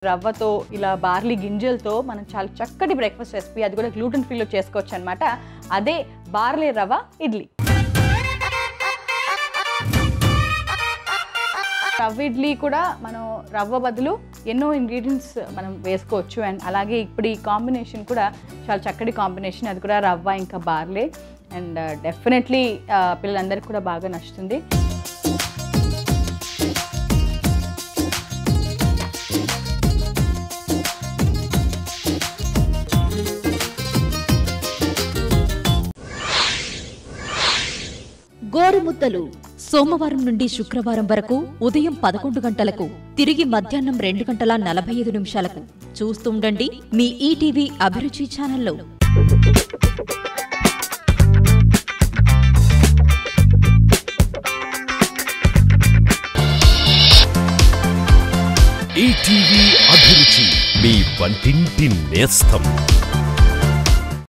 రవ్వతో ఇలా బార్లీ గింజలతో మనం చాలా చక్కటి బ్రేక్ఫాస్ట్ రెసిపీ అది కూడా గ్లూటెన్ ఫ్రీలో చేసుకోవచ్చు అనమాట అదే బార్లీ రవ్వ ఇడ్లీ రవ్వ ఇడ్లీ కూడా మనం రవ్వ బదులు ఎన్నో ఇంగ్రీడియంట్స్ మనం వేసుకోవచ్చు అండ్ అలాగే ఇప్పుడు ఈ కాంబినేషన్ కూడా చాలా చక్కటి కాంబినేషన్ అది కూడా రవ్వ ఇంకా బార్లే అండ్ డెఫినెట్లీ పిల్లలందరికీ కూడా బాగా నచ్చుతుంది గోరుముద్దలు సోమవారం నుండి శుక్రవారం వరకు ఉదయం పదకొండు గంటలకు తిరిగి మధ్యాహ్నం రెండు గంటల నలభై ఐదు నిమిషాలకు చూస్తుండండి మీ ఈటీవీ అభిరుచి ఛానల్లో ఈటీవీ అభిరుచి మీ వంటింటి నేస్తం